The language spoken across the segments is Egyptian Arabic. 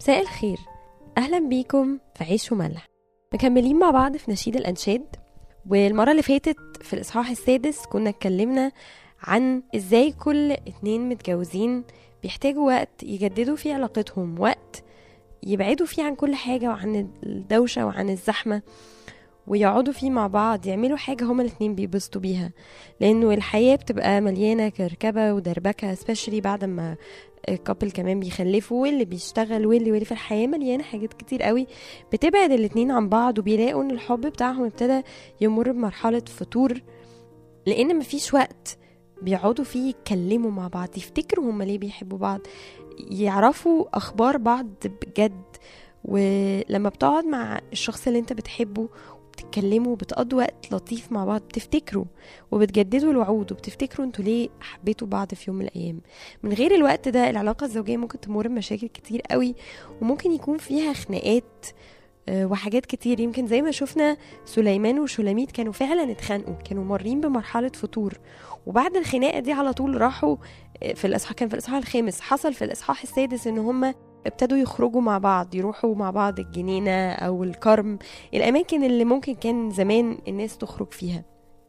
مساء الخير أهلا بيكم في عيش وملح مكملين مع بعض في نشيد الأنشاد والمرة اللي فاتت في الإصحاح السادس كنا اتكلمنا عن إزاي كل اتنين متجوزين بيحتاجوا وقت يجددوا فيه علاقتهم وقت يبعدوا فيه عن كل حاجة وعن الدوشة وعن الزحمة ويقعدوا فيه مع بعض يعملوا حاجة هما الاتنين بيبسطوا بيها لأنه الحياة بتبقى مليانة كركبة ودربكة especially بعد ما الكابل كمان بيخلفوا واللي بيشتغل واللي واللي في الحياة مليانة حاجات كتير قوي بتبعد الاتنين عن بعض وبيلاقوا ان الحب بتاعهم ابتدى يمر بمرحلة فتور لان مفيش وقت بيقعدوا فيه يتكلموا مع بعض يفتكروا هما ليه بيحبوا بعض يعرفوا اخبار بعض بجد ولما بتقعد مع الشخص اللي انت بتحبه بتتكلموا وبتقضوا وقت لطيف مع بعض بتفتكروا وبتجددوا الوعود وبتفتكروا انتوا ليه حبيتوا بعض في يوم من الايام من غير الوقت ده العلاقه الزوجيه ممكن تمر بمشاكل كتير قوي وممكن يكون فيها خناقات آه، وحاجات كتير يمكن زي ما شفنا سليمان وشلاميت كانوا فعلا اتخانقوا كانوا مارين بمرحله فتور وبعد الخناقه دي على طول راحوا آه، في الاصحاح كان في الاصحاح الخامس حصل في الاصحاح السادس ان هم ابتدوا يخرجوا مع بعض يروحوا مع بعض الجنينة أو الكرم الأماكن اللي ممكن كان زمان الناس تخرج فيها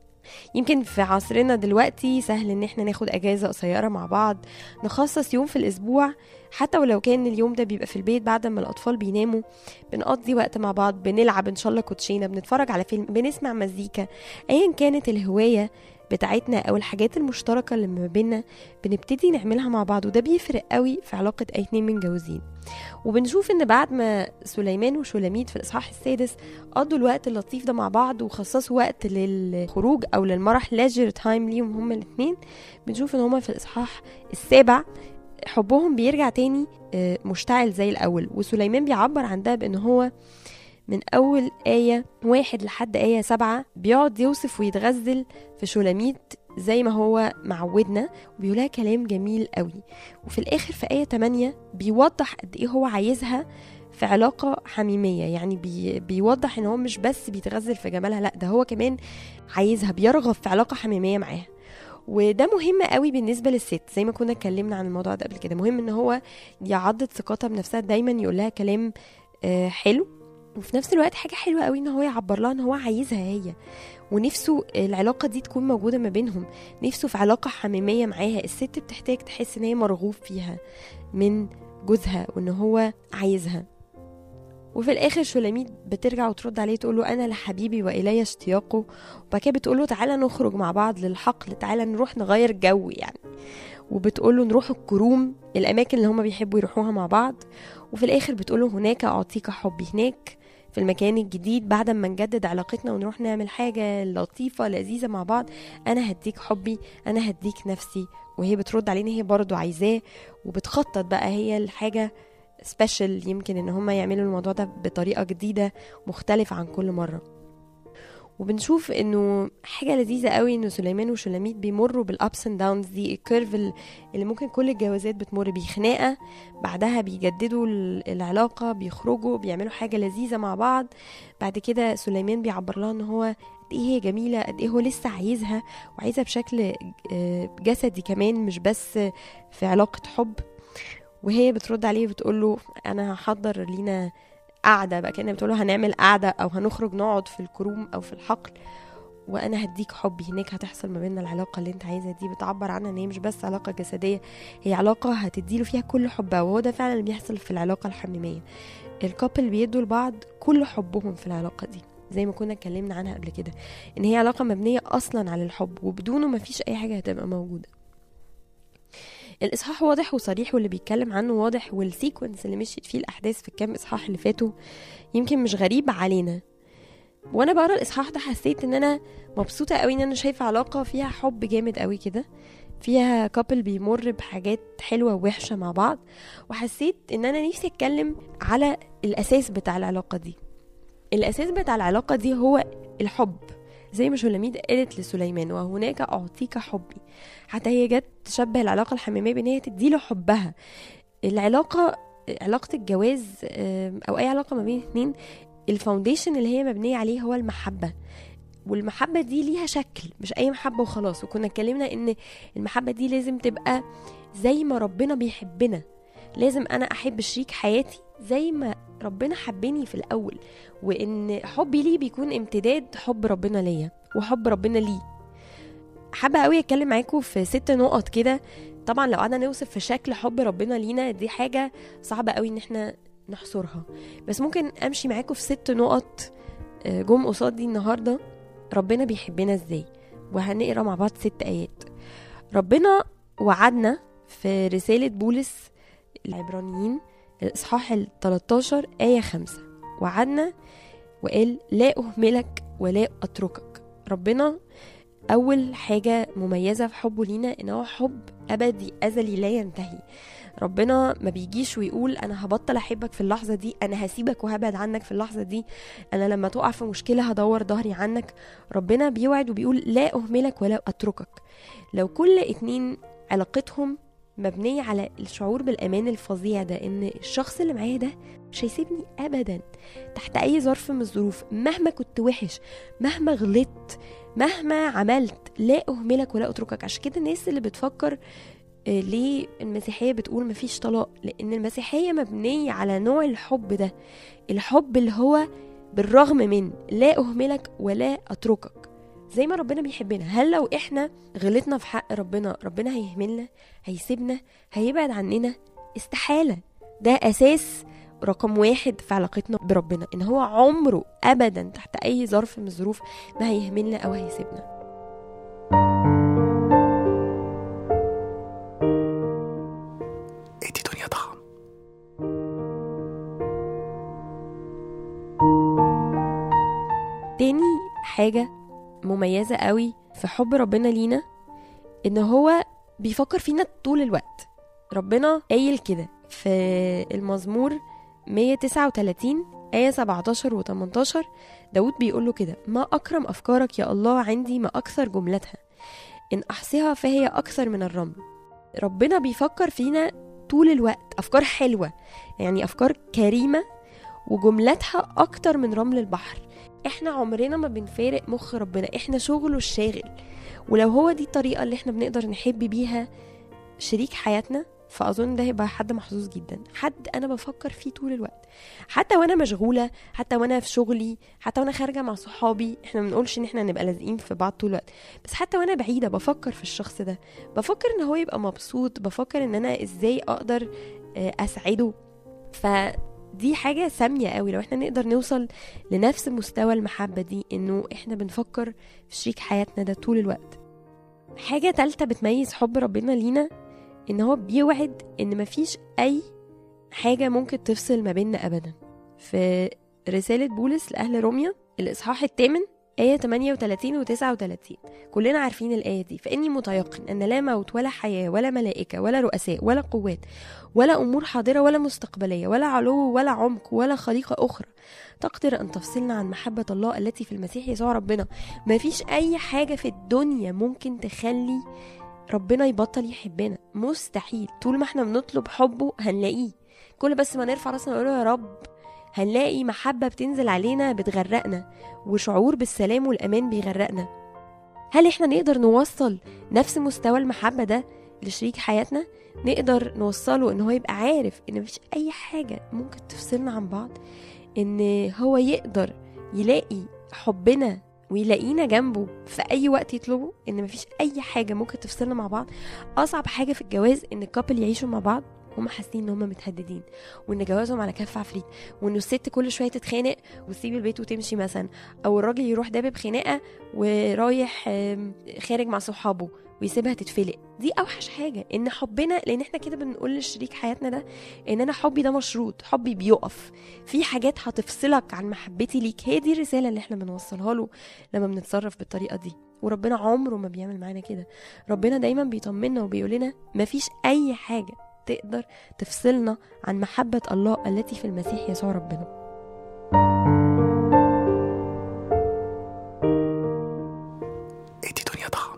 يمكن في عصرنا دلوقتي سهل ان احنا ناخد اجازة قصيرة مع بعض نخصص يوم في الاسبوع حتى ولو كان اليوم ده بيبقى في البيت بعد ما الاطفال بيناموا بنقضي وقت مع بعض بنلعب ان شاء الله كوتشينه بنتفرج على فيلم بنسمع مزيكا ايا كانت الهوايه بتاعتنا او الحاجات المشتركه اللي ما بينا بنبتدي نعملها مع بعض وده بيفرق قوي في علاقه اي اتنين متجوزين وبنشوف ان بعد ما سليمان وشلاميت في الاصحاح السادس قضوا الوقت اللطيف ده مع بعض وخصصوا وقت للخروج او للمرح لاجر تايم ليهم هما الاتنين بنشوف ان هما في الاصحاح السابع حبهم بيرجع تاني آه، مشتعل زي الاول وسليمان بيعبر عن ده بان هو من أول آية واحد لحد آية سبعة بيقعد يوصف ويتغزل في شلاميت زي ما هو معودنا وبيقولها كلام جميل قوي وفي الآخر في آية 8 بيوضح قد إيه هو عايزها في علاقة حميمية يعني بي بيوضح إن هو مش بس بيتغزل في جمالها لأ ده هو كمان عايزها بيرغب في علاقة حميمية معاها وده مهم قوي بالنسبه للست زي ما كنا اتكلمنا عن الموضوع ده قبل كده مهم ان هو يعضد ثقتها بنفسها دايما يقول لها كلام آه، حلو وفي نفس الوقت حاجة حلوة قوي ان هو يعبر لها ان هو عايزها هي ونفسه العلاقة دي تكون موجودة ما بينهم نفسه في علاقة حميمية معاها الست بتحتاج تحس ان هي مرغوب فيها من جوزها وان هو عايزها وفي الاخر شلاميت بترجع وترد عليه تقول له انا لحبيبي والي اشتياقه وبعد كده بتقول له تعالى نخرج مع بعض للحقل تعالى نروح نغير جو يعني وبتقول له نروح الكروم الاماكن اللي هما بيحبوا يروحوها مع بعض وفي الاخر بتقول له هناك اعطيك حبي هناك في المكان الجديد بعد ما نجدد علاقتنا ونروح نعمل حاجة لطيفة لذيذة مع بعض أنا هديك حبي أنا هديك نفسي وهي بترد عليه إن هي برضو عايزاه وبتخطط بقى هي الحاجة سبيشال يمكن ان هم يعملوا الموضوع ده بطريقة جديدة مختلفة عن كل مرة وبنشوف انه حاجه لذيذه قوي انه سليمان وشلاميت بيمروا بالابس اند داونز دي الكيرف اللي ممكن كل الجوازات بتمر بيه خناقه بعدها بيجددوا ال- العلاقه بيخرجوا بيعملوا حاجه لذيذه مع بعض بعد كده سليمان بيعبر لها ان هو قد ايه هي جميله قد ايه هو لسه عايزها وعايزها بشكل آه، جسدي كمان مش بس في علاقه حب وهي بترد عليه وبتقول له انا هحضر لينا قاعده بقى كانها بتقول له هنعمل قاعده او هنخرج نقعد في الكروم او في الحقل وانا هديك حبي هناك هتحصل ما بيننا العلاقه اللي انت عايزها دي بتعبر عنها ان هي مش بس علاقه جسديه هي علاقه هتديله فيها كل حبها وهو ده فعلا اللي بيحصل في العلاقه الحميميه الكابل بيدوا لبعض كل حبهم في العلاقه دي زي ما كنا اتكلمنا عنها قبل كده ان هي علاقه مبنيه اصلا على الحب وبدونه مفيش اي حاجه هتبقى موجوده الاصحاح واضح وصريح واللي بيتكلم عنه واضح والسيكونس اللي مشيت فيه الاحداث في الكام اصحاح اللي فاتوا يمكن مش غريب علينا وانا بقرا الاصحاح ده حسيت ان انا مبسوطه قوي ان انا شايفه علاقه فيها حب جامد قوي كده فيها كابل بيمر بحاجات حلوه ووحشه مع بعض وحسيت ان انا نفسي اتكلم على الاساس بتاع العلاقه دي الاساس بتاع العلاقه دي هو الحب زي ما شلاميد قالت لسليمان وهناك اعطيك حبي حتى هي جت تشبه العلاقه الحميميه بان هي تديله حبها العلاقه علاقه الجواز آم، او اي علاقه ما بين اتنين الفاونديشن اللي هي مبنيه عليه هو المحبه والمحبه دي ليها شكل مش اي محبه وخلاص وكنا اتكلمنا ان المحبه دي لازم تبقى زي ما ربنا بيحبنا لازم انا احب شريك حياتي زي ما ربنا حبني في الاول وان حبي ليه بيكون امتداد حب ربنا ليا وحب ربنا ليه حابه قوي اتكلم معاكم في ست نقط كده طبعا لو قعدنا نوصف في شكل حب ربنا لينا دي حاجه صعبه قوي ان احنا نحصرها بس ممكن امشي معاكم في ست نقط آه، جم قصادي النهارده ربنا بيحبنا ازاي وهنقرا مع بعض ست ايات ربنا وعدنا في رساله بولس العبرانيين الاصحاح ال 13 ايه 5 وعدنا وقال لا اهملك ولا اتركك ربنا اول حاجه مميزه في حبه لينا ان هو حب ابدي ازلي لا ينتهي ربنا ما بيجيش ويقول انا هبطل احبك في اللحظه دي انا هسيبك وهبعد عنك في اللحظه دي انا لما تقع في مشكله هدور ظهري عنك ربنا بيوعد وبيقول لا اهملك ولا اتركك لو كل اتنين علاقتهم مبنية على الشعور بالأمان الفظيع ده إن الشخص اللي معايا ده مش هيسيبني أبدا تحت أي ظرف من الظروف مهما كنت وحش مهما غلطت مهما عملت لا أهملك ولا أتركك عشان كده الناس اللي بتفكر آه، ليه المسيحية بتقول مفيش طلاق لأن المسيحية مبنية على نوع الحب ده الحب اللي هو بالرغم من لا أهملك ولا أتركك زي ما ربنا بيحبنا هل لو احنا غلطنا في حق ربنا ربنا هيهملنا هيسيبنا هيبعد عننا استحالة ده أساس رقم واحد في علاقتنا بربنا ان هو عمره ابدا تحت اي ظرف من الظروف ما هيهملنا او هيسيبنا ادي دنيا طعم تاني حاجة مميزة قوي في حب ربنا لينا ان هو بيفكر فينا طول الوقت ربنا قايل كده في المزمور 139 آية 17 و 18 داود بيقول له كده ما أكرم أفكارك يا الله عندي ما أكثر جملتها إن أحصيها فهي أكثر من الرمل ربنا بيفكر فينا طول الوقت أفكار حلوة يعني أفكار كريمة وجملتها أكتر من رمل البحر احنا عمرنا ما بنفارق مخ ربنا احنا شغله الشاغل ولو هو دي الطريقة اللي احنا بنقدر نحب بيها شريك حياتنا فأظن ده هيبقى حد محظوظ جدا حد أنا بفكر فيه طول الوقت حتى وأنا مشغولة حتى وأنا في شغلي حتى وأنا خارجة مع صحابي احنا ما بنقولش إن احنا نبقى لازقين في بعض طول الوقت بس حتى وأنا بعيدة بفكر في الشخص ده بفكر إن هو يبقى مبسوط بفكر إن أنا إزاي أقدر آه، أسعده فدي حاجة سامية قوي لو احنا نقدر نوصل لنفس مستوى المحبة دي إنه احنا بنفكر في شريك حياتنا ده طول الوقت حاجة تالتة بتميز حب ربنا لينا ان هو بيوعد ان مفيش اي حاجة ممكن تفصل ما بيننا ابدا في رسالة بولس لأهل روميا الإصحاح الثامن آية 38 و 39 كلنا عارفين الآية دي فإني متيقن أن لا موت ولا حياة ولا ملائكة ولا رؤساء ولا قوات ولا أمور حاضرة ولا مستقبلية ولا علو ولا عمق ولا خليقة أخرى تقدر أن تفصلنا عن محبة الله التي في المسيح يسوع ربنا مفيش أي حاجة في الدنيا ممكن تخلي ربنا يبطل يحبنا مستحيل طول ما احنا بنطلب حبه هنلاقيه كل بس ما نرفع راسنا ونقول يا رب هنلاقي محبة بتنزل علينا بتغرقنا وشعور بالسلام والأمان بيغرقنا هل احنا نقدر نوصل نفس مستوى المحبة ده لشريك حياتنا نقدر نوصله ان هو يبقى عارف ان مفيش اي حاجة ممكن تفصلنا عن بعض ان هو يقدر يلاقي حبنا ويلاقينا جنبه في اي وقت يطلبه ان مفيش اي حاجه ممكن تفصلنا مع بعض اصعب حاجه في الجواز ان الكابل يعيشوا مع بعض هما حاسين ان هما متهددين وان جوازهم على كف عفريت وان الست كل شويه تتخانق وتسيب البيت وتمشي مثلا او الراجل يروح دابب خناقه ورايح آم، خارج مع صحابه ويسيبها تتفلق دي اوحش حاجه ان حبنا لان احنا كده بنقول لشريك حياتنا ده ان انا حبي ده مشروط حبي بيقف في حاجات هتفصلك عن محبتي ليك هي دي الرساله اللي احنا بنوصلها له لما بنتصرف بالطريقه دي وربنا عمره ما بيعمل معانا كده ربنا دايما بيطمنا وبيقول لنا مفيش اي حاجه تقدر تفصلنا عن محبه الله التي في المسيح يسوع ربنا ادي دنيا طعم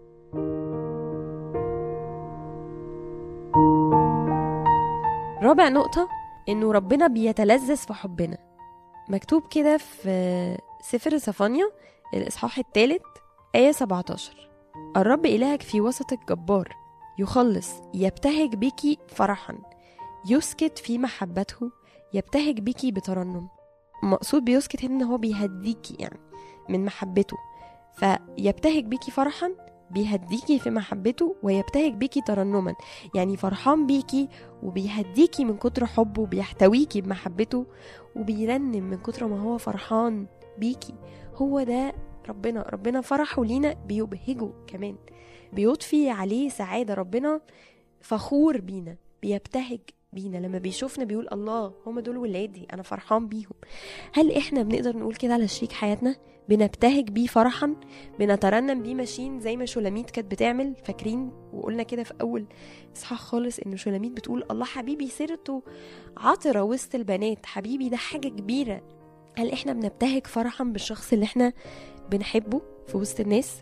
رابع نقطة إنه ربنا بيتلذذ في حبنا مكتوب كده في سفر صفانيا الإصحاح الثالث آية 17 الرب إلهك في وسطك جبار يخلص يبتهج بك فرحا يسكت في محبته يبتهج بيكي بترنم مقصود بيسكت هنا ان هو بيهديكي يعني من محبته فيبتهج بيكي فرحا بيهديكي في محبته ويبتهج بيكي ترنما يعني فرحان بيكي وبيهديكي من كتر حبه وبيحتويكي بمحبته وبيرنم من كتر ما هو فرحان بيكي هو ده ربنا ربنا فرحه لينا بيبهجه كمان بيضفي عليه سعادة ربنا فخور بينا بيبتهج بينا لما بيشوفنا بيقول الله هم دول ولادي انا فرحان بيهم هل احنا بنقدر نقول كده على شريك حياتنا بنبتهج بيه فرحا بنترنم بيه ماشيين زي ما شولاميت كانت بتعمل فاكرين وقلنا كده في اول اصحاح خالص ان شولاميت بتقول الله حبيبي سيرته عطرة وسط البنات حبيبي ده حاجة كبيرة هل احنا بنبتهج فرحا بالشخص اللي احنا بنحبه في وسط الناس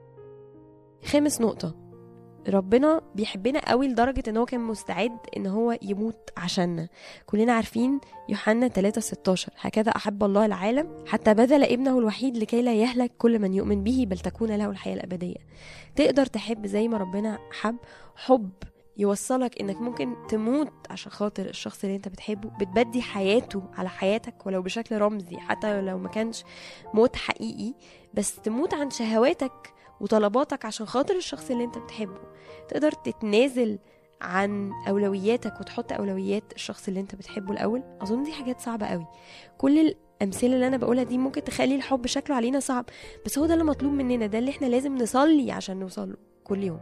خامس نقطة ربنا بيحبنا قوي لدرجة ان هو كان مستعد ان هو يموت عشاننا كلنا عارفين يوحنا 3 16 هكذا احب الله العالم حتى بذل ابنه الوحيد لكي لا يهلك كل من يؤمن به بل تكون له الحياة الابدية تقدر تحب زي ما ربنا حب حب يوصلك انك ممكن تموت عشان خاطر الشخص اللي انت بتحبه بتبدي حياته على حياتك ولو بشكل رمزي حتى لو ما كانش موت حقيقي بس تموت عن شهواتك وطلباتك عشان خاطر الشخص اللي انت بتحبه تقدر تتنازل عن اولوياتك وتحط اولويات الشخص اللي انت بتحبه الاول اظن دي حاجات صعبه قوي كل الامثله اللي انا بقولها دي ممكن تخلي الحب شكله علينا صعب بس هو ده اللي مطلوب مننا ده اللي احنا لازم نصلي عشان نوصل له كل يوم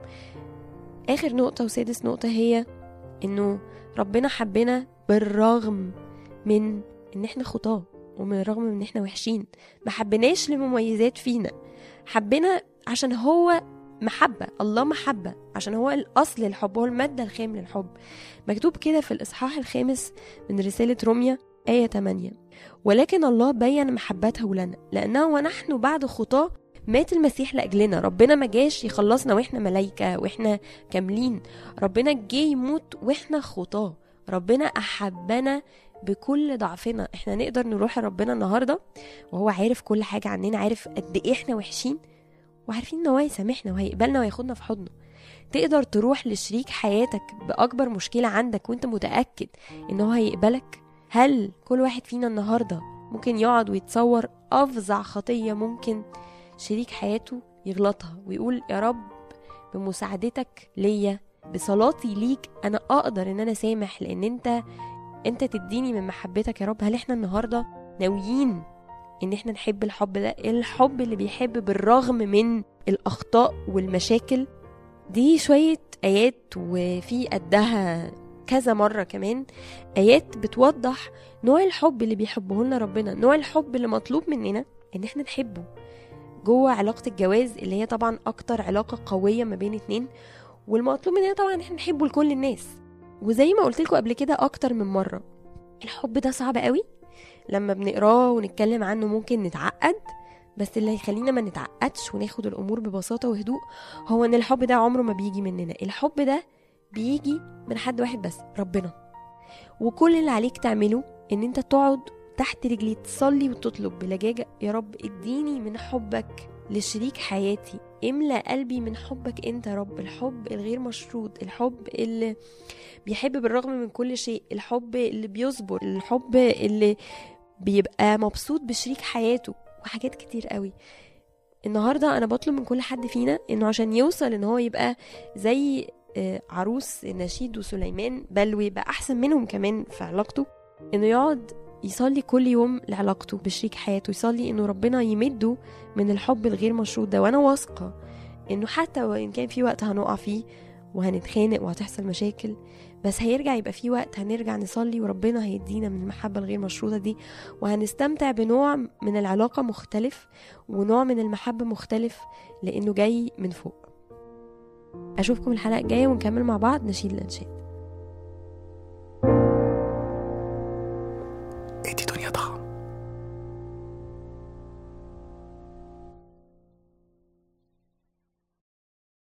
اخر نقطه وسادس نقطه هي انه ربنا حبنا بالرغم من ان احنا خطاه ومن الرغم من ان احنا وحشين ما حبناش لمميزات فينا حبنا عشان هو محبة الله محبة عشان هو الأصل الحب هو المادة الخام للحب مكتوب كده في الإصحاح الخامس من رسالة روميا آية 8 ولكن الله بين محبته لنا لأنه ونحن بعد خطاه مات المسيح لأجلنا ربنا ما جاش يخلصنا وإحنا ملايكة وإحنا كاملين ربنا جه يموت وإحنا خطاه ربنا أحبنا بكل ضعفنا احنا نقدر نروح لربنا النهارده وهو عارف كل حاجه عننا عارف قد ايه احنا وحشين وعارفين ان هو هيسامحنا وهيقبلنا وهياخدنا في حضنه تقدر تروح لشريك حياتك باكبر مشكله عندك وانت متاكد ان هو هيقبلك هل كل واحد فينا النهارده ممكن يقعد ويتصور افظع خطيه ممكن شريك حياته يغلطها ويقول يا رب بمساعدتك ليا بصلاتي ليك انا اقدر ان انا سامح لان انت انت تديني من محبتك يا رب هل احنا النهارده ناويين ان احنا نحب الحب ده الحب اللي بيحب بالرغم من الاخطاء والمشاكل دي شوية ايات وفي قدها كذا مرة كمان ايات بتوضح نوع الحب اللي بيحبه لنا ربنا نوع الحب اللي مطلوب مننا ان احنا نحبه جوه علاقة الجواز اللي هي طبعا اكتر علاقة قوية ما بين اتنين والمطلوب مننا طبعا ان احنا نحبه لكل الناس وزي ما قلت لكم قبل كده اكتر من مرة الحب ده صعب قوي لما بنقراه ونتكلم عنه ممكن نتعقد بس اللي هيخلينا ما نتعقدش وناخد الامور ببساطه وهدوء هو ان الحب ده عمره ما بيجي مننا الحب ده بيجي من حد واحد بس ربنا وكل اللي عليك تعمله ان انت تقعد تحت رجلي تصلي وتطلب بلجاجة يا رب اديني من حبك لشريك حياتي املى قلبي من حبك انت يا رب الحب الغير مشروط الحب اللي بيحب بالرغم من كل شيء الحب اللي بيصبر الحب اللي بيبقى مبسوط بشريك حياته وحاجات كتير قوي النهاردة أنا بطلب من كل حد فينا إنه عشان يوصل إن هو يبقى زي عروس نشيد وسليمان بل ويبقى أحسن منهم كمان في علاقته إنه يقعد يصلي كل يوم لعلاقته بشريك حياته يصلي إنه ربنا يمده من الحب الغير مشروط ده وأنا واثقة إنه حتى وإن كان في وقت هنقع فيه وهنتخانق وهتحصل مشاكل بس هيرجع يبقى في وقت هنرجع نصلي وربنا هيدينا من المحبة الغير مشروطة دي وهنستمتع بنوع من العلاقة مختلف ونوع من المحبة مختلف لأنه جاي من فوق أشوفكم الحلقة الجاية ونكمل مع بعض نشيد الأنشاد ادي دنيا ضخم